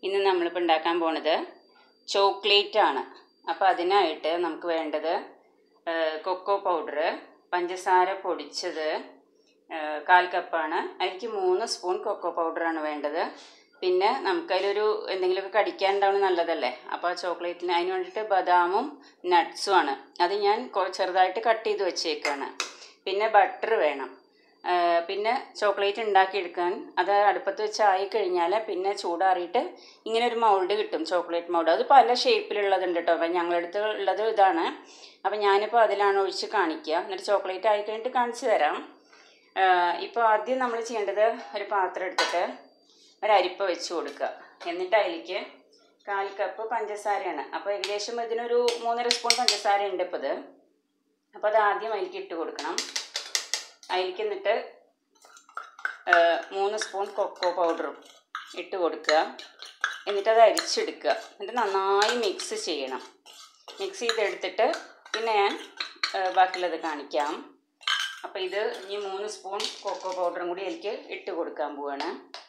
ഇന്ന് നമ്മളിപ്പോൾ ഉണ്ടാക്കാൻ പോണത് ചോക്ലേറ്റ് ആണ് അപ്പോൾ അതിനായിട്ട് നമുക്ക് വേണ്ടത് കൊക്കോ പൗഡർ പഞ്ചസാര പൊടിച്ചത് ആ, കാൽ കപ്പാണ് അതിലേക്ക് മൂന്ന് സ്പൂൺ കൊക്കോ പൗഡറാണ് വേണ്ടത് പിന്നെ നമുക്കതിലൊരു എന്തെങ്കിലുമൊക്കെ കടിക്കാൻ ഉണ്ടാവുന്നത് നല്ലതല്ലേ അപ്പോൾ ആ ചോക്ലേറ്റിന് അതിന് വേണ്ടിയിട്ട് ബദാമും നട്ട്സും ആണ് അത് ഞാൻ കൊ- ചെറുതായിട്ട് കട്ട് ചെയ്ത് വെച്ചേക്കാണ് പിന്നെ ബട്ടർ വേണം ആ, പിന്നെ ചോക്ലേറ്റ് ഉണ്ടാക്കിയെടുക്കാൻ അത് അടുപ്പത്ത് വെച്ച് ആയി കഴിഞ്ഞാൽ പിന്നെ ചൂടാറിയിട്ട് ഇങ്ങനെ ഒരു മൗൾഡ് കിട്ടും ചോക്ലേറ്റ് മൗൾഡ് അത് പല ഷേപ്പിലുള്ളതുണ്ട് കേട്ടോ അപ്പം ഞങ്ങളുടെ അടുത്ത് ഉള്ളത് ഇതാണ് അപ്പം ഞാനിപ്പോൾ അതിലാണ് ഒഴിച്ച് കാണിക്കുക എന്നിട്ട് ചോക്ലേറ്റ് ആയി കഴിഞ്ഞിട്ട് കാണിച്ചു തരാം ഇപ്പോൾ ആദ്യം നമ്മൾ ചെയ്യേണ്ടത് ഒരു പാത്രം എടുത്തിട്ട് ഒരു അരിപ്പ വെച്ച് കൊടുക്കുക എന്നിട്ട് അതിലേക്ക് കാൽ കപ്പ് പഞ്ചസാരയാണ് അപ്പോൾ ഏകദേശം ഇതിനൊരു മൂന്നര സ്പൂൺ പഞ്ചസാര ഉണ്ട് ഇപ്പോൾ ഇത് അപ്പോൾ അത് ആദ്യം അതിലേക്ക് ഇട്ട് കൊടുക്കണം അതിലേക്ക് എന്നിട്ട് ആ, മൂന്ന് സ്പൂൺ കൊക്കോ പൗഡറും ഇട്ട് കൊടുക്കുക എന്നിട്ട് അത് അരിച്ചെടുക്കുക എന്നിട്ട് നന്നായി മിക്സ് ചെയ്യണം മിക്സ് ചെയ്തെടുത്തിട്ട് പിന്നെ ഞാൻ ആ, ബാക്കിയുള്ളത് കാണിക്കാം അപ്പോൾ ഇത് ഇനി മൂന്ന് സ്പൂൺ കൊക്കോ പൗഡറും കൂടി എനിക്ക് ഇട്ട് കൊടുക്കാൻ പോവാണ്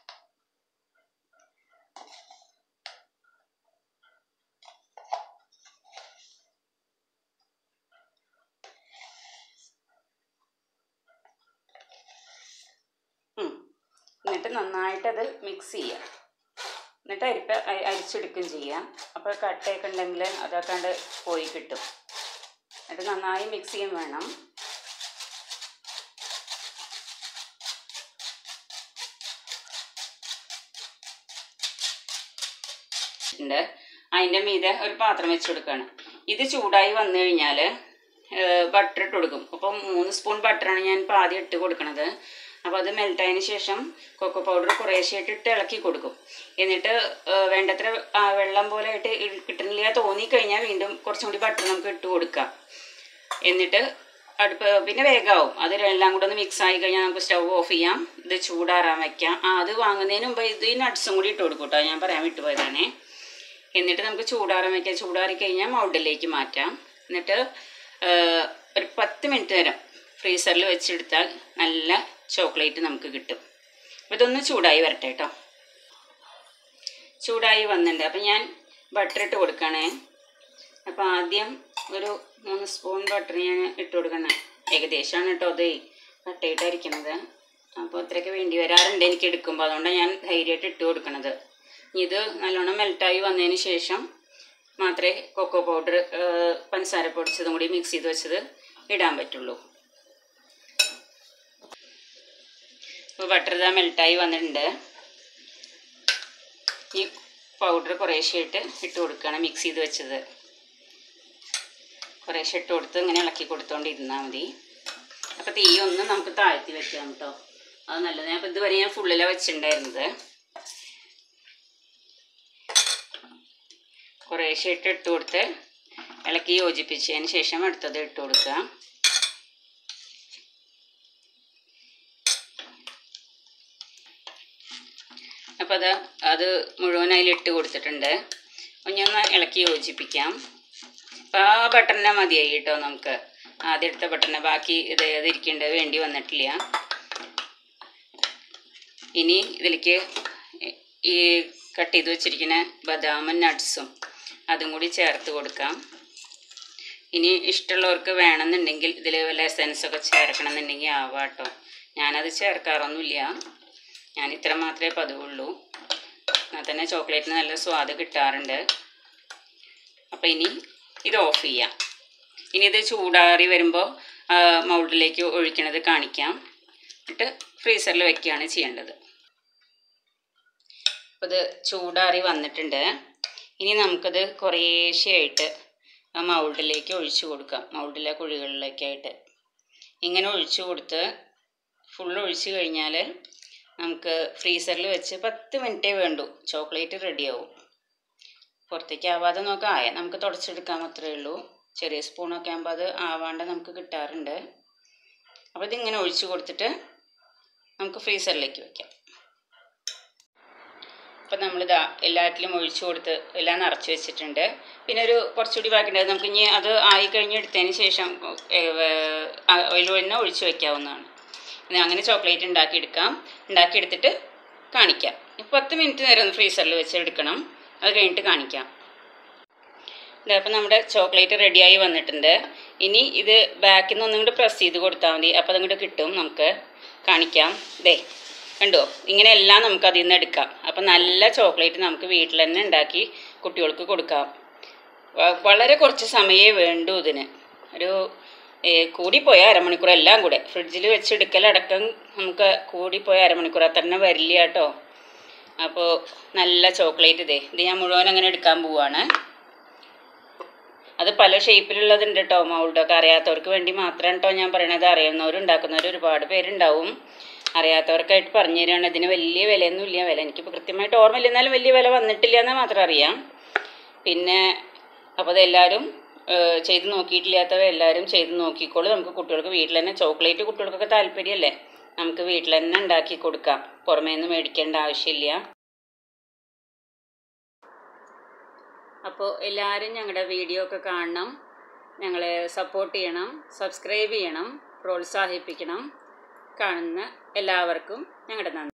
ഉം. എന്നിട്ട് നന്നായിട്ടത് മിക്സ് ചെയ്യുക എന്നിട്ട് അരിപ്പ അരി- അരിച്ചെടുക്കുകയും ചെയ്യാം അപ്പോൾ കട്ടയൊക്കെ ഉണ്ടെങ്കിൽ അതൊക്കെണ്ട് പോയി കിട്ടും എന്നിട്ട് നന്നായി മിക്സ് ചെയ്യും വേണം ഉണ്ട് അതിൻ്റെ മീതെ ഒരു പാത്രം വെച്ച് കൊടുക്കുകയാണ് ഇത് ചൂടായി വന്നു കഴിഞ്ഞാൽ ബട്ടർ ഇട്ട് കൊടുക്കും അപ്പം മൂന്ന് സ്പൂൺ ബട്ടറാണ് ഞാൻ ഇപ്പോൾ ആദ്യം ഇട്ട് കൊടുക്കണത് അപ്പോൾ അത് മെൽറ്റായതിന് ശേഷം കൊക്കോ പൗഡർ കുറേശ്ശായിട്ട് ഇട്ട് ഇളക്കി കൊടുക്കും എന്നിട്ട് ഏഹ്, വേണ്ടത്ര ആ, വെള്ളം പോലെ ആയിട്ട് ഇ- കിട്ടുന്നില്ല തോന്നിക്കഴിഞ്ഞാൽ വീണ്ടും കുറച്ചും കൂടി ബട്ടർ നമുക്ക് ഇട്ട് കൊടുക്കാം എന്നിട്ട് അടുപ്പ് പിന്നെ വേഗമാവും അത് എല്ലാം കൂടെ ഒന്ന് മിക്സ് ആയി കഴിഞ്ഞാൽ നമുക്ക് സ്റ്റൗ ഓഫ് ചെയ്യാം ഇത് ചൂടാറാൻ വെക്കാം ആ അത് വാങ്ങുന്നതിന് മുമ്പ് ഇത് ഈ നട്ട്സും കൂടി ഇട്ട് കൊടുക്കും കേട്ടോ ഞാൻ പറയാൻ വിട്ടുപോയതാണേ എന്നിട്ട് നമുക്ക് ചൂടാറാൻ വെക്കാം ചൂടാറി കഴിഞ്ഞാൽ മൗൾഡിലേക്ക് മാറ്റാം എന്നിട്ട് ആ, ഒരു പത്ത് മിനിറ്റ് നേരം ഫ്രീസറിൽ വെച്ചെടുത്താൽ നല്ല ചോക്ലേറ്റ് നമുക്ക് കിട്ടും അപ്പോൾ ഇതൊന്ന് ചൂടായി വരട്ടെ കേട്ടോ ചൂടായി വന്നിട്ടുണ്ട് അപ്പം ഞാൻ ബട്ടർ ഇട്ട് കൊടുക്കണേ അപ്പോൾ ആദ്യം ഒരു മൂന്ന് സ്പൂൺ ബട്ടർ ഞാൻ ഇട്ട് കൊടുക്കണം ഏകദേശമാണ് കേട്ടോ അത് കട്ടയിട്ടായിരിക്കണത് അപ്പോൾ അത്രയൊക്കെ വേണ്ടി വരാറുണ്ട് എനിക്ക് എടുക്കുമ്പോൾ അതുകൊണ്ടാണ് ഞാൻ ധൈര്യമായിട്ട് ഇട്ട് കൊടുക്കണത് ഇനി ഇത് നല്ലോണം മെൽറ്റായി വന്നതിന് ശേഷം മാത്രമേ കൊക്കോ പൗഡർ പഞ്ചസാര പൊടിച്ചതും കൂടി മിക്സ് ചെയ്ത് വെച്ചത് ഇടാൻ പറ്റുള്ളൂ ഇപ്പോൾ ബട്ടർ ഇതാ മെൽറ്റായി വന്നിട്ടുണ്ട് ഈ പൗഡർ കുറേശ്ശെയായിട്ട് ഇട്ട് കൊടുക്കുകയാണ് മിക്സ് ചെയ്ത് വെച്ചത് കുറേശ്ശെ ഇട്ട് കൊടുത്ത് ഇങ്ങനെ ഇളക്കി കൊടുത്തോണ്ടിരുന്നാൽ മതി അപ്പോൾ തീ ഒന്ന് നമുക്ക് താഴ്ത്തി വെക്കാം കേട്ടോ അത് നല്ലത് ഞാൻ ഇപ്പോൾ ഇതുവരെ ഞാൻ ഫുള്ളിലാണ് വെച്ചിട്ടുണ്ടായിരുന്നത് കുറേശ്ശെ ഇട്ട് ഇട്ട് കൊടുത്ത് ഇളക്കി യോജിപ്പിച്ചതിന് ശേഷം അടുത്തത് ഇട്ട് കൊടുക്കുക അപ്പോൾ അത് അത് മുഴുവൻ അതിലിട്ട് കൊടുത്തിട്ടുണ്ട് ഇനി ഒന്ന് ഇളക്കി യോജിപ്പിക്കാം അപ്പോൾ ആ ബട്ടറിനെ മതിയായി കേട്ടോ നമുക്ക് ആദ്യം എടുത്ത ബട്ടറിനെ ബാക്കി ഇത് ഇതിരിക്കേണ്ടത് വേണ്ടി വന്നിട്ടില്ല ഇനി ഇതിലേക്ക് ഈ കട്ട് ചെയ്ത് വെച്ചിരിക്കുന്ന ബദാമും നട്ട്സും അതും കൂടി ചേർത്ത് കൊടുക്കാം ഇനി ഇഷ്ടമുള്ളവർക്ക് വേണമെന്നുണ്ടെങ്കിൽ ഇതിൽ വല്ല എസൻസൊക്കെ ചേർക്കണം എന്നുണ്ടെങ്കിൽ ആവാം കേട്ടോ ഞാനത് ചേർക്കാറൊന്നുമില്ല ഞാൻ ഇത്ര മാത്രമേ പതിവുള്ളൂ എന്നാൽ തന്നെ ചോക്ലേറ്റിന് നല്ല സ്വാദ് കിട്ടാറുണ്ട് അപ്പോൾ ഇനി ഇത് ഓഫ് ചെയ്യാം ഇനി ഇത് ചൂടാറി വരുമ്പോൾ മൗൾഡിലേക്ക് ഒഴിക്കണത് കാണിക്കാം എന്നിട്ട് ഫ്രീസറിൽ വെക്കുകയാണ് ചെയ്യേണ്ടത് അപ്പോൾ ഇത് ചൂടാറി വന്നിട്ടുണ്ട് ഇനി നമുക്കത് കുറേശ്ശെയായിട്ട് ആ മൗൾഡിലേക്ക് ഒഴിച്ചു കൊടുക്കാം മൗൾഡിലെ കുഴികളിലേക്കായിട്ട് ഇങ്ങനെ ഒഴിച്ചു കൊടുത്ത് ഫുൾ ഒഴിച്ചു കഴിഞ്ഞാൽ നമുക്ക് ഫ്രീസറിൽ വെച്ച് പത്ത് മിനിറ്റേ വേണ്ടൂ ചോക്ലേറ്റ് റെഡിയാവും പുറത്തേക്ക് ആവാതെ നോക്കാം ആയ നമുക്ക് തുടച്ചെടുക്കാൻ മാത്രമേ ഉള്ളൂ ചെറിയ സ്പൂണൊക്കെ ആകുമ്പോൾ അത് ആവാണ്ട് നമുക്ക് കിട്ടാറുണ്ട് അപ്പോൾ ഇതിങ്ങനെ ഒഴിച്ചു കൊടുത്തിട്ട് നമുക്ക് ഫ്രീസറിലേക്ക് വെക്കാം അപ്പം നമ്മളിതാ എല്ലാറ്റിലും ഒഴിച്ചു കൊടുത്ത് എല്ലാം നിറച്ച് വെച്ചിട്ടുണ്ട് പിന്നെ ഒരു കുറച്ചുകൂടി ബാക്കിയുണ്ടായത് നമുക്ക് ഇനി അത് ആയി കഴിഞ്ഞ് എടുത്തതിന് ശേഷം ഓയിൽ തന്നെ ഒഴിച്ച് വെക്കാവുന്നതാണ് ഇനി അങ്ങനെ ചോക്ലേറ്റ് ഉണ്ടാക്കിയെടുക്കാം ഉണ്ടാക്കിയെടുത്തിട്ട് കാണിക്കാം പത്ത് മിനിറ്റ് നേരം ഒന്ന് ഫ്രീസറിൽ വെച്ച് എടുക്കണം അത് കഴിഞ്ഞിട്ട് കാണിക്കാം ഇതാ അപ്പം നമ്മുടെ ചോക്ലേറ്റ് റെഡിയായി വന്നിട്ടുണ്ട് ഇനി ഇത് ബാക്കിൽ നിന്ന് ഒന്നും കൂടി പ്രസ് ചെയ്ത് കൊടുത്താൽ മതി അപ്പോൾ അതങ്ങോട്ട് കിട്ടും നമുക്ക് കാണിക്കാം ദേ കണ്ടോ ഇങ്ങനെ എല്ലാം നമുക്ക് അതിൽ നിന്ന് എടുക്കാം അപ്പം നല്ല ചോക്ലേറ്റ് നമുക്ക് വീട്ടിൽ തന്നെ ഉണ്ടാക്കി കുട്ടികൾക്ക് കൊടുക്കാം വ- വളരെ കുറച്ച് സമയമേ വേണ്ടൂ ഇതിന് ഒരു ഏ, കൂടിപ്പോയ അരമണിക്കൂർ എല്ലാം കൂടെ ഫ്രിഡ്ജിൽ വെച്ചെടുക്കലടക്കം നമുക്ക് കൂടിപ്പോയ അരമണിക്കൂർ അത്ര തന്നെ വരില്ല കേട്ടോ അപ്പോൾ നല്ല ചോക്ലേറ്റ് ഇതേ ഇത് ഞാൻ മുഴുവൻ അങ്ങനെ എടുക്കാൻ പോവാണ് അത് പല ഷേപ്പിലുള്ളതുണ്ട് കേട്ടോ മൗൾഡൊക്കെ അറിയാത്തവർക്ക് വേണ്ടി മാത്രമാണ് കേട്ടോ ഞാൻ പറയണത് അറിയുന്നവരും ഉണ്ടാക്കുന്നവർ ഒരുപാട് പേരുണ്ടാവും അറിയാത്തവർക്കായിട്ട് പറഞ്ഞു തരികയാണ് ഇതിന് വലിയ വിലയൊന്നും ഇല്ല വില എനിക്കിപ്പോൾ കൃത്യമായിട്ട് ഓർമ്മയില്ല എന്നാലും വലിയ വില വന്നിട്ടില്ല എന്ന് മാത്രം അറിയാം പിന്നെ അപ്പോൾ അതെല്ലാവരും ഏഹ്, ചെയ്ത് നോക്കിയിട്ടില്ലാത്തവർ എല്ലാവരും ചെയ്ത് നോക്കിക്കോളൂ നമുക്ക് കുട്ടികൾക്ക് വീട്ടിൽ തന്നെ ചോക്ലേറ്റ് കുട്ടികൾക്കൊക്കെ താല്പര്യമല്ലേ നമുക്ക് വീട്ടിൽ തന്നെ ഉണ്ടാക്കി കൊടുക്കാം പുറമേ നിന്ന് മേടിക്കേണ്ട ആവശ്യമില്ല അപ്പോൾ എല്ലാവരും ഞങ്ങളുടെ വീഡിയോ ഒക്കെ കാണണം ഞങ്ങളെ സപ്പോർട്ട് ചെയ്യണം സബ്സ്ക്രൈബ് ചെയ്യണം പ്രോത്സാഹിപ്പിക്കണം കാണുന്ന എല്ലാവർക്കും ഞങ്ങളുടെ നന്ദി